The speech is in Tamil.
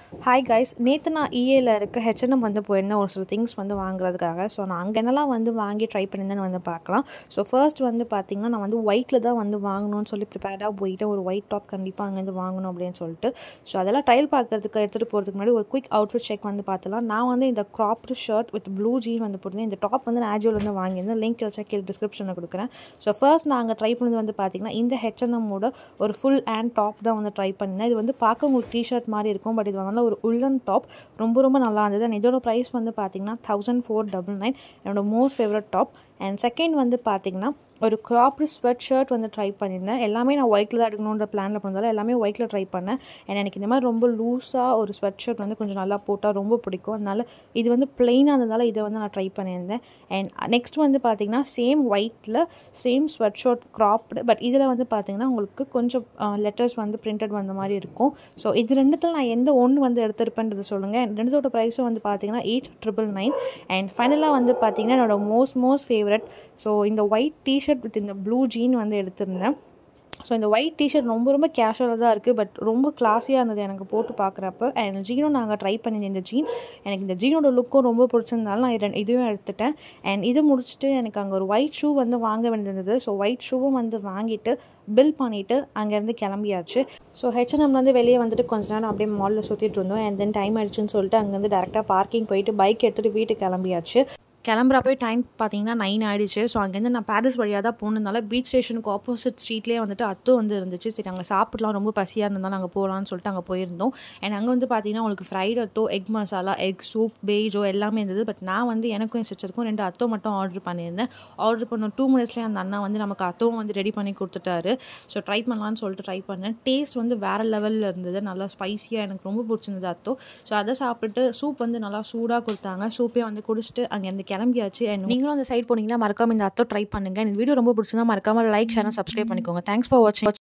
ஹாய் கைஸ் நேற்று நான் இஏல இருக்க ஹெச்என்எம் வந்து போயிருந்தேன் ஒரு சில திங்ஸ் வந்து வாங்குறதுக்காக ஸோ நான் அங்கே என்னெல்லாம் வந்து வாங்கி ட்ரை பண்ணியிருந்தேன்னு வந்து பார்க்கலாம் ஸோ ஃபர்ஸ்ட் வந்து பார்த்திங்கன்னா நான் வந்து ஒயிட்டில் தான் வந்து வாங்கணும்னு சொல்லி ப்ரிப்பேர்டாக போயிட்டு ஒரு ஒயிட் டாப் கண்டிப்பாக அங்கேருந்து வாங்கணும் அப்படின்னு சொல்லிட்டு ஸோ அதெல்லாம் ட்ரையல் பார்க்கறதுக்கு எடுத்துகிட்டு போகிறதுக்கு முன்னாடி ஒரு குயிக் அவுட்ஃபிட் செக் வந்து பார்த்தலாம் நான் வந்து இந்த cropped shirt with blue jean வந்து போட்டிருந்தேன் இந்த டாப் வந்து நான் ஆஜுவல் வந்து வாங்கியிருந்தேன் லிங்க் வச்சா கீழே டிஸ்கிரிப்ஷனில் கொடுக்குறேன் ஸோ ஃபர்ஸ்ட் நான் அங்கே ட்ரை பண்ணது வந்து பார்த்திங்கன்னா இந்த ஹெச்என்எம்மோட ஒரு ஃபுல் ஹேண்ட் டாப் தான் வந்து ட்ரை பண்ணியிருந்தேன் இது வந்து பார்க்க உங்களுக்கு டிஷர்ட் மாதிரி இருக்கும் பட் இது வந்து ஒரு உள்ளன் டாப் ரொம்ப ரொம்ப நல்லா இருந்தது அண்ட் இதோட ப்ரைஸ் வந்து பார்த்தீங்கன்னா தௌசண்ட் ஃபோர் டபுள் நைன் என்னோட most favourite top and second வந்து பார்த்தீங்கன்னா ஒரு க்ராப்டு ஸ்வெட் ஷர்ட் வந்து ட்ரை பண்ணியிருந்தேன் எல்லாமே நான் ஒயிட்டில் தான் எடுக்கணுன்ற பிளானில் பண்ணதால எல்லாமே ஒயிட்டில் ட்ரை பண்ணேன் அண்ட் எனக்கு இந்த மாதிரி ரொம்ப லூஸாக ஒரு ஸ்வெட் ஷர்ட் வந்து கொஞ்சம் நல்லா போட்டால் ரொம்ப பிடிக்கும் அதனால் இது வந்து பிளெயினாக இருந்ததால் இதை வந்து நான் ட்ரை பண்ணியிருந்தேன் அண்ட் நெக்ஸ்ட் வந்து பார்த்திங்கன்னா சேம் ஒயிட்டில் same sweatshirt cropped but இதில் வந்து பார்த்திங்கன்னா உங்களுக்கு கொஞ்சம் லெட்டர்ஸ் வந்து பிரிண்டட் வந்த மாதிரி இருக்கும் ஸோ இது ரெண்டுத்தில் நான் எந்த ஒன்று வந்து எடுத்திருப்பேன்றது சொல்லுங்கள் ரெண்டுத்தோட ப்ரைஸும் வந்து பார்த்தீங்கன்னா எயிட் ட்ரிபிள் நைன் அண்ட் ஃபைனலாக வந்து பார்த்தீங்கன்னா என்னோடய மோஸ்ட் மோஸ்ட் ஃபேவரட் ஸோ இந்த ஒயிட் டிஷர்ட் வித் இந்த ப்ளூ ஜீன் வந்து எடுத்திருந்தேன் ஸோ இந்த ஒயிட் டிஷர்ட் ரொம்ப ரொம்ப கேஷுவலாக தான் இருக்குது பட் ரொம்ப கிளாஸியாக இருந்தது எனக்கு போட்டு பார்க்குறப்ப அண்ட் ஜீனும் நாங்கள் ட்ரை பண்ணியிருந்தேன் இந்த ஜீன் எனக்கு இந்த ஜீனோட லுக்கும் ரொம்ப பிடிச்சிருந்தாலும் நான் இது இதையும் எடுத்துட்டேன் அண்ட் இது முடிச்சுட்டு எனக்கு அங்கே ஒரு ஒயிட் ஷூ வந்து வாங்க வேண்டியிருந்தது ஸோ ஒயிட் ஷூவும் வந்து வாங்கிட்டு பில் பண்ணிவிட்டு அங்கேருந்து கிளம்பியாச்சு ஸோ ஹெச்என்எம்லேருந்து வெளியே வந்துட்டு கொஞ்ச நேரம் அப்படியே மாலில் சுற்றிட்டு இருந்தோம் அண்ட் தென் டைம் ஆயிடுச்சுன்னு சொல்லிட்டு அங்கேருந்து டேரெக்டாக பார்க்கிங் போயிட்டு பைக் எடுத்துகிட்டு வீட்டுக்கு கிளம்பியாச்சு கிளம்புறப்போ டைம் பார்த்தீங்கன்னா நைன் ஆகிடுச்சு ஸோ அங்கேருந்து நான் பாரிஸ் வழியாக தான் போனதுனால பீச் ஸ்டேஷனுக்கு ஆப்போசிட் ஸ்ட்ரீட்லேயே வந்துட்டு அத்து வந்து இருந்துச்சு சரி அங்கே சாப்பிட்லாம் ரொம்ப பசியாக இருந்தாலும் நாங்கள் போகலான்னு சொல்லிட்டு அங்கே போயிருந்தோம் அண்ட் அங்கே வந்து பார்த்தீங்கன்னா உங்களுக்கு ஃப்ரைட் அத்தோ எக் மசாலா எக் சூப் பேஜோ எல்லாமே இருந்தது பட் நான் வந்து எனக்கும் என் சிஸ்டருக்கும் ரெண்டு அத்தோ மட்டும் ஆர்டர் பண்ணியிருந்தேன் ஆர்டர் பண்ண டூ மினிட்ஸ்லேயே அந்த அண்ணா வந்து நமக்கு அத்தவும் வந்து ரெடி பண்ணி கொடுத்துட்டாரு ஸோ ட்ரை பண்ணலான்னு சொல்லிட்டு ட்ரை பண்ணேன் டேஸ்ட் வந்து வேறு லெவலில் இருந்தது நல்லா ஸ்பைஸியாக எனக்கு ரொம்ப பிடிச்சிருந்தது அத்தோ ஸோ அதை சாப்பிட்டுட்டு சூப் வந்து நல்லா சூடாக கொடுத்தாங்க சூப்பே வந்து குடிச்சிட்டு அங்கேருந்து கிளம்பியாச்சு அண்ட் நீங்களும் அந்த சைட் போனீங்கன்னா மறக்காம இந்த அத்தோ ட்ரை பண்ணுங்கள் இந்த வீடியோ ரொம்ப பிடிச்சிருந்தா மறக்காம லைக் ஷேர் சப்ஸ்கிரைப் பண்ணிக்கோங்க தேங்க்ஸ் ஃபார் வாட்சிங்